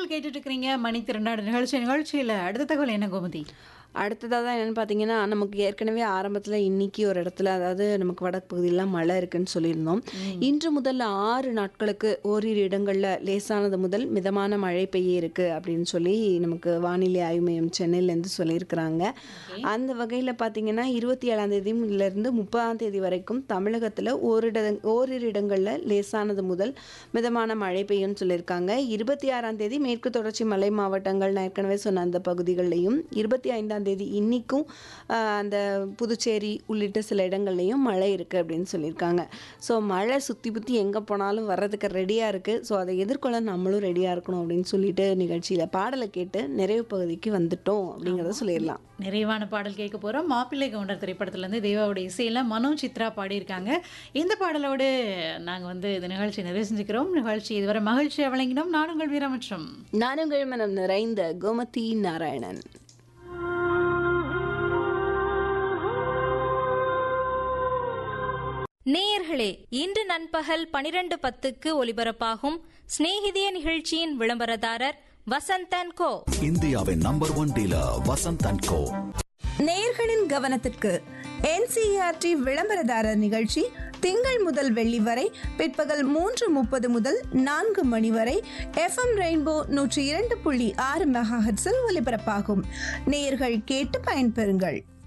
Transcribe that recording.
பாடல் கேட்டுட்டு இருக்கிறீங்க மணி திரண்டாடு நிகழ்ச்சி நிகழ்ச்சியில் அடுத்த தகவல் என்ன கோமதி அடுத்ததாக தான் என்னென்னு பார்த்தீங்கன்னா நமக்கு ஏற்கனவே ஆரம்பத்தில் இன்னைக்கு ஒரு இடத்துல அதாவது நமக்கு வடக்கு பகுதியெல்லாம் மழை இருக்குன்னு சொல்லியிருந்தோம் இன்று முதல் ஆறு நாட்களுக்கு ஓரிரு இடங்களில் லேசானது முதல் மிதமான மழை பெய்ய இருக்கு அப்படின்னு சொல்லி நமக்கு வானிலை ஆய்வு மையம் சென்னையிலேருந்து சொல்லியிருக்கிறாங்க அந்த வகையில் பார்த்தீங்கன்னா இருபத்தி ஏழாம் தேதியிலிருந்து முப்பதாம் தேதி வரைக்கும் தமிழகத்தில் ஓரிட ஓரிரு இடங்களில் லேசானது முதல் மிதமான மழை பெய்யும்னு சொல்லியிருக்காங்க இருபத்தி ஆறாம் தேதி மேற்கு தொடர்ச்சி மலை மாவட்டங்கள் நான் ஏற்கனவே சொன்ன அந்த பகுதிகள்லையும் இருபத்தி ஐந்தாம் தேதி இன்னிக்கும் ஆஹ், அந்த புதுச்சேரி உள்ளிட்ட சில இடங்கள்லையும் மழை இருக்குது அப்படின்னு சொல்லியிருக்காங்க ஸோ மழை சுற்றி புற்றி எங்கே போனாலும் வர்றதுக்கு ரெடியாக இருக்குது ஸோ அதை எதிர்கொள்ள நம்மளும் ரெடியாக இருக்கணும் அப்படின்னு சொல்லிட்டு நிகழ்ச்சியில் பாடலை கேட்டு நிறைவு பகுதிக்கு வந்துட்டோம் அப்படிங்கிறத சொல்லிடலாம் நிறைவான பாடல் கேட்க போகிறோம் மாப்பிள்ளை கவுண்டர் திரைப்படத்துலேருந்து தேவாவோட இசையில் மனோ சித்ரா பாடியிருக்காங்க இந்த பாடலோடு நாங்கள் வந்து இந்த நிகழ்ச்சி நிறைவு செஞ்சுக்கிறோம் நிகழ்ச்சி இதுவரை மகிழ்ச்சியை வழங்கினோம் நான் உங்கள் வீரமற்றம் நானும் மனம் நிறைந்த கோமதி நாராயணன் நேயர்களே இன்று நண்பகல் பனிரெண்டு பத்துக்கு ஒலிபரப்பாகும் சிநேகிதிய நிகழ்ச்சியின் விளம்பரதாரர் வசந்தன் கோ இந்தியாவின் number one dealer Vasanth and co நேயர்களின் கவனத்திற்கு என்சிஆர்டி விளம்பரதாரர் நிகழ்ச்சி திங்கள் முதல் வெள்ளி வரை பிற்பகல் மூன்று முப்பது முதல் நான்கு மணி வரை எஃப்எம் ரெயின்போ நூற்றி இரண்டு புள்ளி ஆறு மெகாஹெட்ஸில் ஒலிபரப்பாகும் நேயர்கள் கேட்டு பயன்பெறுங்கள்